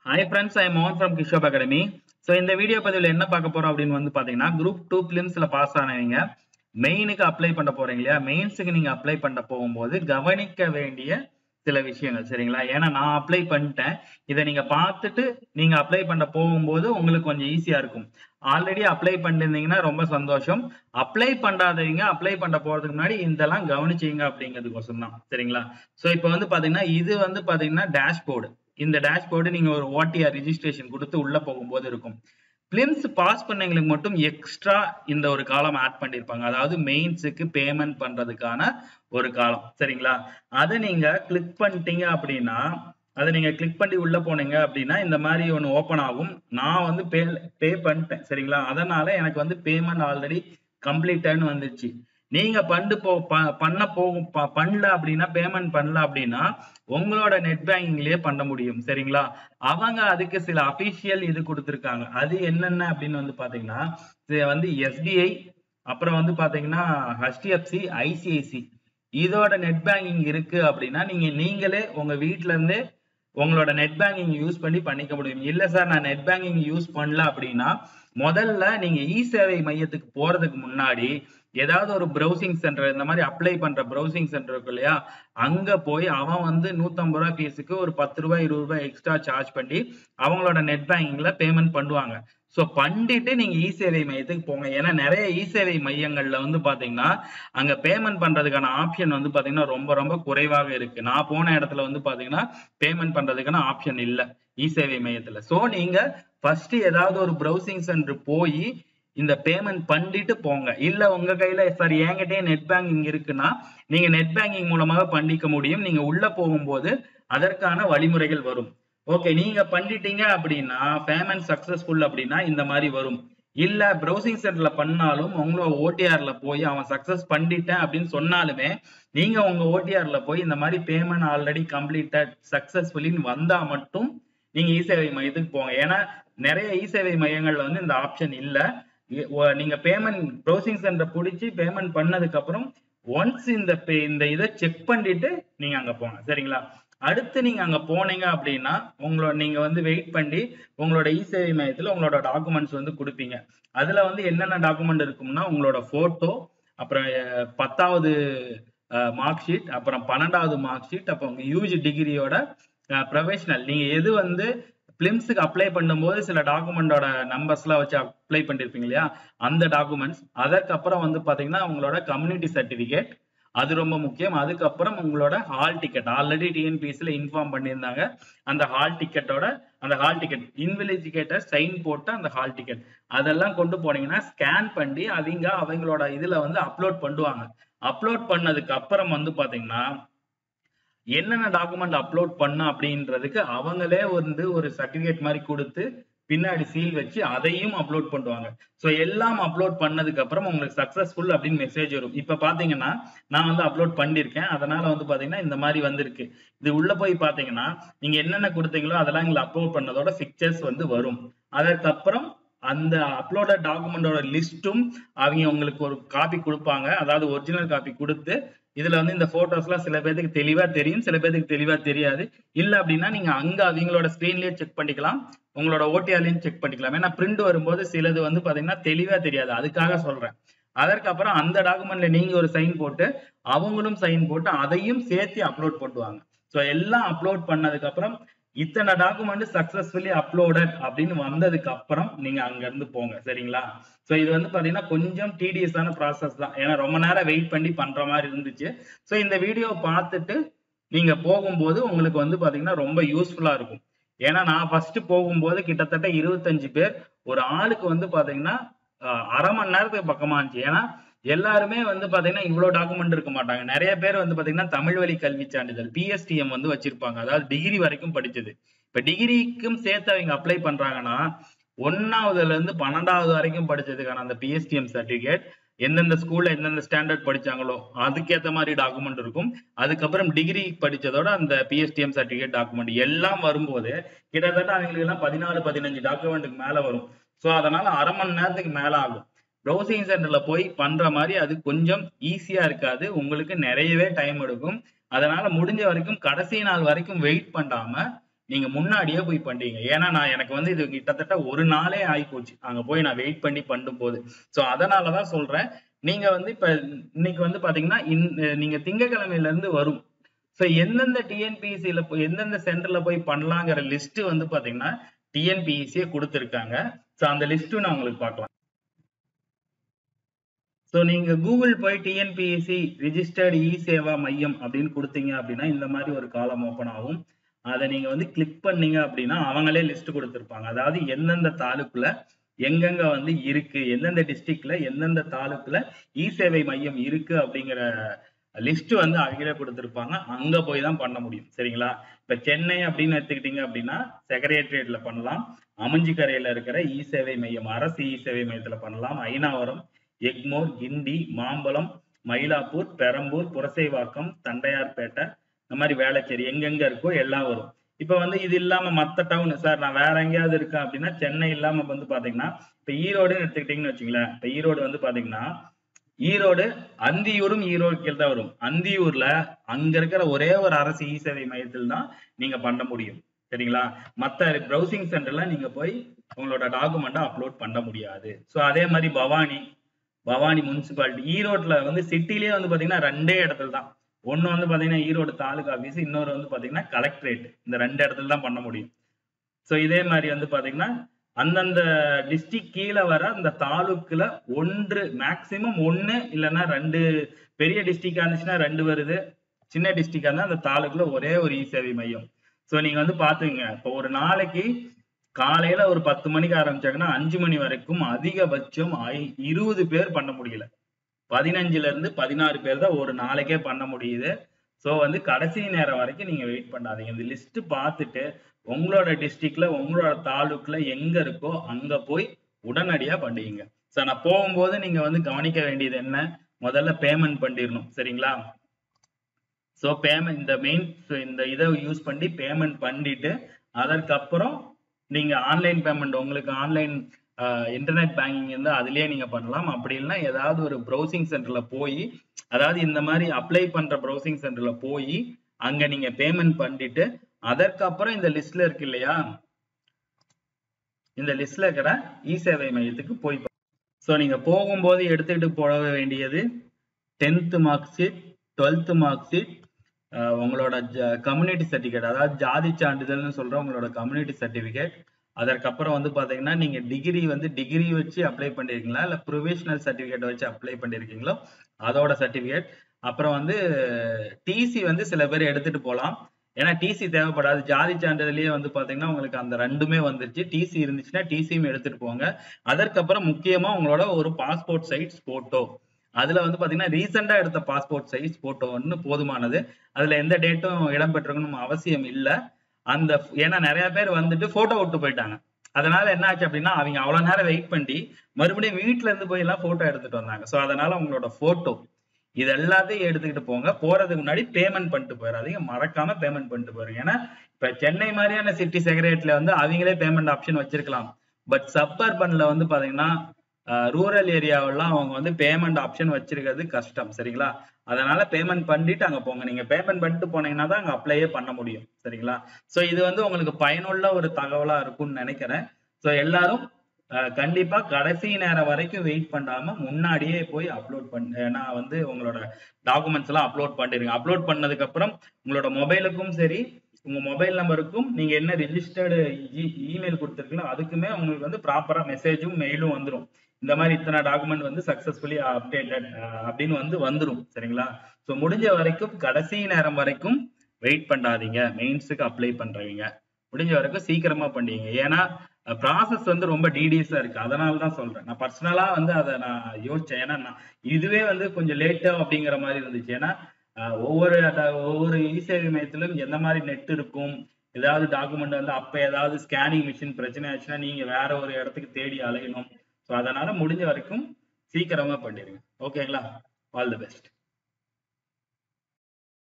hi friends I மோகன் from கிஷோப் academy so இந்த வீடியோ பதிவில் என்ன பார்க்க போறோம் அப்படின்னு வந்து பார்த்தீங்கன்னா குரூப் டூ பிலிம்ஸ்ல பாஸ் ஆனவங்க மெயினுக்கு அப்ளை பண்ண போறீங்க இல்லையா மெயின்ஸுக்கு நீங்க அப்ளை பண்ண போகும்போது கவனிக்க வேண்டிய சில விஷயங்கள் சரிங்களா ஏன்னா நான் அப்ளை பண்ணிட்டேன் இதை நீங்க பார்த்துட்டு நீங்க அப்ளை பண்ண போகும்போது உங்களுக்கு கொஞ்சம் ஈஸியா இருக்கும் ஆல்ரெடி அப்ளை பண்ணிருந்தீங்கன்னா ரொம்ப சந்தோஷம் அப்ளை பண்ணாதவங்க அப்ளை பண்ண போறதுக்கு முன்னாடி இதெல்லாம் கவனிச்சீங்க அப்படிங்கிறதுக்கோசம் தான் சரிங்களா ஸோ இப்போ வந்து பாத்தீங்கன்னா இது வந்து பாத்தீங்கன்னா டேஷ்போர்டு இந்த டேஷ்போர்டு நீங்க ஒரு ஓடிஆர் ரிஜிஸ்ட்ரேஷன் கொடுத்து உள்ள போகும்போது இருக்கும் பிலிம்ஸ் பாஸ் பண்ணவங்களுக்கு மட்டும் எக்ஸ்ட்ரா இந்த ஒரு காலம் ஆட் பண்ணிருப்பாங்க அதாவது மெயின்ஸுக்கு பேமெண்ட் பண்றதுக்கான ஒரு காலம் சரிங்களா அதை நீங்க கிளிக் பண்ணிட்டீங்க அப்படின்னா அதை நீங்க கிளிக் பண்ணி உள்ள போனீங்க அப்படின்னா இந்த மாதிரி ஒன்று ஓப்பன் ஆகும் நான் வந்து பே பே பண்ணிட்டேன் சரிங்களா அதனால எனக்கு வந்து பேமெண்ட் ஆல்ரெடி கம்ப்ளீட்டட்னு வந்துச்சு நீங்க பண்ணு போ பண்ண போகும் பண்ணல அப்படின்னா பேமெண்ட் பண்ணல அப்படின்னா உங்களோட நெட் பேங்கிங்லயே பண்ண முடியும் சரிங்களா அவங்க அதுக்கு சில அபிஷியல் இது கொடுத்துருக்காங்க அது என்னென்ன அப்படின்னு வந்து பாத்தீங்கன்னா வந்து எஸ்பிஐ அப்புறம் வந்து பாத்தீங்கன்னா ஹெச்டிஎஃப்சி ஐசிஐசி இதோட நெட் பேங்கிங் இருக்கு அப்படின்னா நீங்க நீங்களே உங்க வீட்ல இருந்தே உங்களோட நெட் பேங்கிங் யூஸ் பண்ணி பண்ணிக்க முடியும் இல்ல சார் நான் நெட் பேங்கிங் யூஸ் பண்ணல அப்படின்னா முதல்ல நீங்க இ சேவை மையத்துக்கு போறதுக்கு முன்னாடி ஏதாவது ஒரு ப்ரௌசிங் சென்டர் இந்த மாதிரி அப்ளை பண்ற ப்ரௌசிங் சென்டர் இருக்கு இல்லையா அங்க போய் அவன் வந்து நூத்தம்பது ரூபாய் ஃபீஸுக்கு ஒரு பத்து ரூபாய் இருபது ரூபாய் எக்ஸ்ட்ரா சார்ஜ் பண்ணி அவங்களோட நெட் பேங்கிங்ல பேமெண்ட் பண்ணுவாங்க ஸோ பண்ணிட்டு நீங்க இ சேவை மையத்துக்கு போங்க ஏன்னா நிறைய இ சேவை மையங்கள்ல வந்து பாத்தீங்கன்னா அங்க பேமெண்ட் பண்றதுக்கான ஆப்ஷன் வந்து பாத்தீங்கன்னா ரொம்ப ரொம்ப குறைவாக இருக்கு நான் போன இடத்துல வந்து பாத்தீங்கன்னா பேமெண்ட் பண்றதுக்கான ஆப்ஷன் இல்லை இ சேவை மையத்துல ஸோ நீங்க ஃபர்ஸ்ட் ஏதாவது ஒரு ப்ரௌசிங் சென்டர் போய் இந்த பேமெண்ட் பண்ணிட்டு போங்க இல்ல உங்க கையில சார் என்கிட்டயே நெட் பேங்கிங் இருக்குன்னா நீங்க நெட் பேங்கிங் மூலமாக பண்ணிக்க முடியும் நீங்க உள்ள போகும்போது அதற்கான வழிமுறைகள் வரும் ஓகே நீங்க பண்ணிட்டீங்க அப்படின்னா பேமெண்ட் சக்சஸ்ஃபுல் அப்படின்னா இந்த மாதிரி வரும் இல்ல ப்ரௌசிங் சென்டர்ல பண்ணாலும் உங்களோட ஓடிஆர்ல போய் அவன் சக்சஸ் பண்ணிட்டேன் அப்படின்னு சொன்னாலுமே நீங்க உங்க ஓடிஆர்ல போய் இந்த மாதிரி பேமெண்ட் ஆல்ரெடி கம்ப்ளீட்டட் சக்சஸ்ஃபுல்லின்னு வந்தா மட்டும் நீங்க இ சேவை மையத்துக்கு போங்க ஏன்னா நிறைய இ சேவை மையங்கள்ல வந்து இந்த ஆப்ஷன் இல்ல நீங்க பேமெண்ட் ப்ரௌசிங் சென்டர் பிடிச்சி பேமெண்ட் பண்ணதுக்கு அப்புறம் ஒன்ஸ் இந்த இந்த இதை செக் பண்ணிட்டு நீங்க அங்க போங்க சரிங்களா அடுத்து நீங்க அங்க போனீங்க அப்படின்னா உங்களோட நீங்க வந்து வெயிட் பண்ணி உங்களோட இ சேவை மையத்துல உங்களோட டாக்குமெண்ட்ஸ் வந்து கொடுப்பீங்க அதுல வந்து என்னென்ன டாக்குமெண்ட் இருக்கும்னா உங்களோட போட்டோ அப்புறம் பத்தாவது மார்க் ஷீட் அப்புறம் பன்னெண்டாவது மார்க் ஷீட் அப்புறம் உங்க யூஜி டிகிரியோட ப்ரொஃபஷனல் நீங்க எது வந்து பிலிம்ஸுக்கு அப்ளை பண்ணும்போது சில டாக்குமெண்டோட நம்பர்ஸ்லாம் வச்சு அப்ளை பண்ணிருப்பீங்க இல்லையா அந்த டாக்குமெண்ட்ஸ் அதற்கப்புறம் வந்து பாத்தீங்கன்னா உங்களோட கம்யூனிட்டி சர்டிபிகேட் அது ரொம்ப முக்கியம் அதுக்கப்புறம் உங்களோட ஹால் டிக்கெட் ஆல்ரெடி டிஎன்பிஎஸ்ல இன்ஃபார்ம் பண்ணியிருந்தாங்க அந்த ஹால் டிக்கெட்டோட அந்த ஹால் டிக்கெட் இன்வெலிஜிகேட்டர் சைன் போட்ட அந்த ஹால் டிக்கெட் அதெல்லாம் கொண்டு போனீங்கன்னா ஸ்கேன் பண்ணி அவங்க அவங்களோட இதுல வந்து அப்லோட் பண்ணுவாங்க அப்லோட் பண்ணதுக்கு அப்புறம் வந்து பாத்தீங்கன்னா என்னென்ன டாக்குமெண்ட் அப்லோட் பண்ண அப்படின்றதுக்கு அவங்களே வந்து ஒரு சர்டிபிகேட் மாதிரி கொடுத்து பின்னாடி சீல் வச்சு அதையும் அப்லோட் பண்ணுவாங்க ஸோ எல்லாம் அப்லோட் பண்ணதுக்கு அப்புறம் உங்களுக்கு சக்சஸ்ஃபுல் அப்படின்னு மெசேஜ் வரும் இப்போ பாத்தீங்கன்னா நான் வந்து அப்லோட் பண்ணிருக்கேன் அதனால வந்து பாத்தீங்கன்னா இந்த மாதிரி வந்திருக்கு இது உள்ள போய் பாத்தீங்கன்னா நீங்க என்னென்ன கொடுத்தீங்களோ அதெல்லாம் எங்களை அப்லோட் பண்ணதோட பிக்சர்ஸ் வந்து வரும் அதற்கப்புறம் அந்த அப்லோட டாக்குமெண்டோட லிஸ்ட்டும் அவங்க உங்களுக்கு ஒரு காப்பி கொடுப்பாங்க அதாவது ஒரிஜினல் காப்பி கொடுத்து இதுல வந்து இந்த போட்டோஸ் எல்லாம் சில பேருக்கு தெளிவா தெரியும் சில பேருக்கு தெளிவா தெரியாது இல்ல அப்படின்னா நீங்க அங்க அவங்களோட ஸ்கிரீன்லயே செக் பண்ணிக்கலாம் உங்களோட ஓடிஆர்லயும் செக் பண்ணிக்கலாம் ஏன்னா பிரிண்ட் வரும்போது சிலது வந்து பாத்தீங்கன்னா தெளிவா தெரியாது அதுக்காக சொல்றேன் அதற்கப்புறம் அந்த டாக்குமெண்ட்ல நீங்க ஒரு சைன் போட்டு அவங்களும் சைன் போட்டு அதையும் சேர்த்து அப்லோட் பண்ணுவாங்க ஸோ எல்லாம் அப்லோட் பண்ணதுக்கு அப்புறம் இத்தனை டாக்குமெண்ட் சக்சஸ்ஃபுல்லி அப்லோடட் அப்படின்னு வந்ததுக்கு அப்புறம் நீங்க அங்க இருந்து போங்க சரிங்களா சோ இது வந்து பாத்தீங்கன்னா கொஞ்சம் டிடிஎஸான ப்ராசஸ் தான் ஏன்னா ரொம்ப நேரம் வெயிட் பண்ணி பண்ற மாதிரி இருந்துச்சு சோ இந்த வீடியோ பார்த்துட்டு நீங்க போகும்போது உங்களுக்கு வந்து பாத்தீங்கன்னா ரொம்ப யூஸ்ஃபுல்லா இருக்கும் ஏன்னா நான் ஃபர்ஸ்ட் போகும்போது கிட்டத்தட்ட இருபத்தஞ்சு பேர் ஒரு ஆளுக்கு வந்து பாத்தீங்கன்னா அரை மணி நேரத்துக்கு பக்கமா இருந்துச்சு ஏன்னா எல்லாருமே வந்து பாத்தீங்கன்னா இவ்வளவு டாக்குமெண்ட் இருக்க மாட்டாங்க நிறைய பேர் வந்து பாத்தீங்கன்னா தமிழ் வழி கல்வி சான்றிதழ் பிஎஸ்டிஎம் வந்து வச்சிருப்பாங்க அதாவது டிகிரி வரைக்கும் படிச்சது இப்ப டிகிரிக்கும் சேர்த்து அவங்க அப்ளை பண்றாங்கன்னா ஒன்னாவதுல இருந்து பன்னெண்டாவது வரைக்கும் படிச்சதுக்கான அந்த பிஎஸ்டிஎம் சர்டிபிகேட் எந்தெந்த ஸ்கூல்ல எந்தெந்த ஸ்டாண்டர்ட் படிச்சாங்களோ அதுக்கேற்ற மாதிரி டாக்குமெண்ட் இருக்கும் அதுக்கப்புறம் டிகிரி படிச்சதோட அந்த பிஎஸ்டிஎம் சர்டிபிகேட் டாக்குமெண்ட் எல்லாம் வரும்போது கிட்டத்தட்ட அவங்களுக்கு எல்லாம் பதினாலு பதினஞ்சு டாக்குமெண்ட்டுக்கு மேல வரும் ஸோ அதனால அரை மணி நேரத்துக்கு மேல ஆகும் ப்ரௌசிங் சென்டர்ல போய் பண்ற மாதிரி அது கொஞ்சம் ஈஸியா இருக்காது உங்களுக்கு நிறையவே டைம் எடுக்கும் அதனால முடிஞ்ச வரைக்கும் கடைசி நாள் வரைக்கும் வெயிட் பண்ணாம நீங்க முன்னாடியே போய் பண்றீங்க ஏன்னா நான் எனக்கு வந்து இது கிட்டத்தட்ட ஒரு நாளே ஆயிப்போச்சு அங்க போய் நான் வெயிட் பண்ணி பண்ணும்போது சோ அதனாலதான் சொல்றேன் நீங்க வந்து இப்ப இன்னைக்கு வந்து பாத்தீங்கன்னா இன்- நீங்க திங்கக்கிழமையில இருந்து வரும் சோ எந்தெந்த டிஎன்பிஎஸ்சில போய் எந்தெந்த சென்டர்ல போய் பண்ணலாங்கிற லிஸ்ட் வந்து பாத்தீங்கன்னா டிஎன்பிஎஸ்சியே கொடுத்துருக்காங்க சோ அந்த லிஸ்ட்டும் நான் உங்களுக்கு பார்க்கலாம் சோ நீங்க கூகுள் போய் டிஎன்பிஎஸ்சி ரிஜிஸ்டர்டு இ சேவா மையம் அப்படின்னு கொடுத்தீங்க அப்படின்னா இந்த மாதிரி ஒரு காலம் ஓபன் ஆகும் அதை நீங்க வந்து கிளிக் பண்ணீங்க அப்படின்னா அவங்களே லிஸ்ட் கொடுத்துருப்பாங்க அதாவது எந்தெந்த தாலுக்குல எங்கெங்க வந்து இருக்கு எந்தெந்த டிஸ்ட்ரிக்ட்ல எந்தெந்த தாலுக்குல இ சேவை மையம் இருக்கு அப்படிங்கிற லிஸ்ட் வந்து அவங்களே கொடுத்துருப்பாங்க அங்க போய் தான் பண்ண முடியும் சரிங்களா இப்ப சென்னை அப்படின்னு எடுத்துக்கிட்டீங்க அப்படின்னா செக்ரட்டரியேட்ல பண்ணலாம் அமஞ்சிக்கரையில இருக்கிற இ சேவை மையம் அரசு இ சேவை மையத்துல பண்ணலாம் ஐநாவரம் எக்மோர் கிண்டி மாம்பலம் மயிலாப்பூர் பெரம்பூர் புரசைவாக்கம் தண்டையார்பேட்டை இந்த மாதிரி வேளச்சேரி எங்கெங்க இருக்கோ எல்லாம் வரும் இப்ப வந்து இது இல்லாம மத்த டவுன் சார் நான் வேற எங்கேயாவது இருக்கேன் அப்படின்னா சென்னை இல்லாம வந்து பாத்தீங்கன்னா இப்ப ஈரோடுன்னு எடுத்துக்கிட்டீங்கன்னு வச்சுங்களேன் இப்ப ஈரோடு வந்து பாத்தீங்கன்னா ஈரோடு அந்தியூரும் ஈரோடு கீழ் தான் வரும் அந்தியூர்ல அங்க இருக்கிற ஒரே ஒரு அரசு இ சேவை மையத்தில் தான் நீங்க பண்ண முடியும் சரிங்களா மத்த ப்ரௌசிங் சென்டர்ல நீங்க போய் உங்களோட டாக்குமெண்ட்டை அப்லோட் பண்ண முடியாது சோ அதே மாதிரி பவானி பவானி முனிசிபாலிட்டி ஈரோட்ல வந்து சிட்டிலேயே வந்து பாத்தீங்கன்னா ரெண்டே இடத்துல தான் ஒண்ணு வந்து பாத்தீங்கன்னா ஈரோடு தாலுகா ஆபீஸ் இன்னொரு வந்து பாத்தீங்கன்னா கலெக்டரேட் இந்த ரெண்டு இடத்துல தான் பண்ண முடியும் சோ இதே மாதிரி வந்து பாத்தீங்கன்னா அந்தந்த டிஸ்ட்ரிக்ட் கீழே வர அந்த தாலுக்குல ஒன்று மேக்சிமம் ஒண்ணு இல்லைன்னா ரெண்டு பெரிய டிஸ்ட்ரிக்டா இருந்துச்சுன்னா ரெண்டு வருது சின்ன டிஸ்ட்ரிக்டா இருந்தா அந்த தாலுக்குல ஒரே ஒரு இ சேவை மையம் சோ நீங்க வந்து பாத்துங்க இப்போ ஒரு நாளைக்கு காலையில ஒரு பத்து மணிக்கு ஆரம்பிச்சாங்கன்னா அஞ்சு மணி வரைக்கும் அதிகபட்சம் ஐ- இருபது பேர் பண்ண முடியல பதினஞ்சுல இருந்து பதினாறு பேர் தான் ஒரு நாளைக்கே பண்ண முடியுது சோ வந்து கடைசி நேரம் வரைக்கும் நீங்க வெயிட் பண்ணாதீங்க இந்த லிஸ்ட் பார்த்துட்டு உங்களோட டிஸ்ட்ரிக்ட்ல உங்களோட தாலுக்குல எங்க இருக்கோ அங்க போய் உடனடியா பண்ணிங்க சோ நான் போகும்போது நீங்க வந்து கவனிக்க வேண்டியது என்ன முதல்ல பேமெண்ட் பண்ணிடணும் சரிங்களா சோ பேமெண்ட் இந்த மெயின் இந்த இதை யூஸ் பண்ணி பேமெண்ட் பண்ணிட்டு அதற்கப்புறம் நீங்க ஆன்லைன் பேமெண்ட் உங்களுக்கு ஆன்லைன் இன்டர்நெட் பேங்கிங் இருந்தா அதுலயே நீங்க பண்ணலாம் அப்படி இல்லைன்னா ஏதாவது ஒரு ப்ரௌசிங் சென்டர்ல போய் அதாவது இந்த மாதிரி அப்ளை பண்ற ப்ரௌசிங் சென்டர்ல போய் அங்க நீங்க பேமெண்ட் பண்ணிட்டு அதற்கப்புறம் இந்த லிஸ்ட்ல இருக்கு இல்லையா இந்த லிஸ்ட்ல இருக்கிற இ சேவை மையத்துக்கு போய் ஸோ நீங்க போகும்போது எடுத்துக்கிட்டு போக வேண்டியது tenth mark sheet twelfth mark sheet உங்களோட கம்யூனிட்டி சர்டிஃபிகேட் அதாவது ஜாதி சான்றிதழ்னு சொல்ற உங்களோட கம்யூனிட்டி சர்டிஃபிகேட் அதற்கப்புறம் வந்து பாத்தீங்கன்னா நீங்க டிகிரி வந்து டிகிரி வச்சு அப்ளை பண்ணிருக்கீங்களா இல்ல ப்ரொவிஷனல் சர்டிஃபிகேட் வச்சு அப்ளை பண்ணிருக்கீங்களோ அதோட சர்டிஃபிகேட் அப்புறம் வந்து டிசி வந்து சில பேர் எடுத்துட்டு போகலாம் ஏன்னா டிசி தேவைப்படாது ஜாதி சான்றிதழ்லயே வந்து பாத்தீங்கன்னா உங்களுக்கு அந்த ரெண்டுமே வந்துருச்சு டிசி இருந்துச்சுன்னா டிசியும் எடுத்துட்டு போங்க அதற்கப்புறம் முக்கியமா உங்களோட ஒரு பாஸ்போர்ட் சைஸ் போட்டோ அதுல வந்து பாத்தீங்கன்னா ரீசெண்டா எடுத்த பாஸ்போர்ட் சைஸ் போட்டோ ஒன்னு போதுமானது அதுல எந்த டேட்டும் இடம்பெற்றிருக்கணும் அவசியம் இல்ல அந்த ஏன்னா நிறைய பேர் வந்துட்டு போட்டோ விட்டு போயிட்டாங்க அதனால என்ன ஆச்சு அப்படின்னா அவங்க அவ்வளவு நேரம் வெயிட் பண்ணி மறுபடியும் வீட்ல இருந்து போய் எல்லாம் போட்டோ எடுத்துட்டு வந்தாங்க சோ அதனால உங்களோட போட்டோ இது எல்லாத்தையும் எடுத்துக்கிட்டு போங்க போறதுக்கு முன்னாடி பேமெண்ட் பண்ணிட்டு போயிடாதீங்க மறக்காம பேமெண்ட் பண்ணிட்டு போயிருங்க ஏன்னா இப்ப சென்னை மாதிரியான சிட்டி செக்ரட்டரியில வந்து அவங்களே பேமெண்ட் ஆப்ஷன் வச்சிருக்கலாம் பட் சப்பர்பன்ல வந்து பாத்தீங்கன்னா ரூரல் ஏரியாவெல்லாம் அவங்க வந்து பேமெண்ட் ஆப்ஷன் வச்சிருக்கிறது கஷ்டம் சரிங்களா அதனால பேமெண்ட் பண்ணிட்டு அங்க போங்க நீங்க பேமெண்ட் பண்ணிட்டு போனீங்கன்னா தான் அங்க அப்ளையே பண்ண முடியும் சரிங்களா சோ இது வந்து உங்களுக்கு பயனுள்ள ஒரு தகவலா இருக்கும்னு நினைக்கிறேன் சோ எல்லாரும் அஹ், கண்டிப்பா கடைசி நேரம் வரைக்கும் வெயிட் பண்ணாம முன்னாடியே போய் அப்லோட் பண்ண நான் வந்து உங்களோட டாக்குமெண்ட்ஸ் எல்லாம் அப்லோட் பண்ணிருங்க அப்லோட் பண்ணதுக்கு அப்புறம் உங்களோட மொபைலுக்கும் சரி உங்க மொபைல் நம்பருக்கும் நீங்க என்ன ரிஜிஸ்டர்டு இமெயில் கொடுத்துருக்கீங்களோ அதுக்குமே உங்களுக்கு வந்து ப்ராப்பரா மெசேஜும் மெயிலும் வந்துரும் இந்த மாதிரி இத்தனை டாக்குமெண்ட் வந்து சக்சஸ்ஃபுல்லி அப்டேட்டட் அப்படின்னு வந்து வந்துரும் சரிங்களா ஸோ முடிஞ்ச வரைக்கும் கடைசி நேரம் வரைக்கும் வெயிட் பண்ணாதீங்க மெயின்ஸுக்கு அப்ளை பண்றவங்க முடிஞ்ச வரைக்கும் சீக்கிரமா பண்ணிங்க ஏன்னா ப்ராசஸ் வந்து ரொம்ப டீடியஸா இருக்கு அதனால தான் சொல்றேன் நான் பர்சனலா வந்து அதை நான் யோசிச்சேன் ஏன்னா நான் இதுவே வந்து கொஞ்சம் லேட்டா அப்படிங்கிற மாதிரி இருந்துச்சு ஏன்னா அஹ், ஒவ்வொரு அத- ஒவ்வொரு இ சேவை மையத்திலும் எந்த மாதிரி நெட் இருக்கும் ஏதாவது டாக்குமெண்ட் வந்து அப்ப ஏதாவது ஸ்கேனிங் மிஷின் பிரச்சனை ஆச்சுன்னா நீங்க வேற ஒரு இடத்துக்கு தேடி அலையணும் ஸோ அதனால முடிஞ்ச வரைக்கும் சீக்கிரமா பண்ணிடுங்க ஓகேங்களா ஆல் தி பெஸ்ட்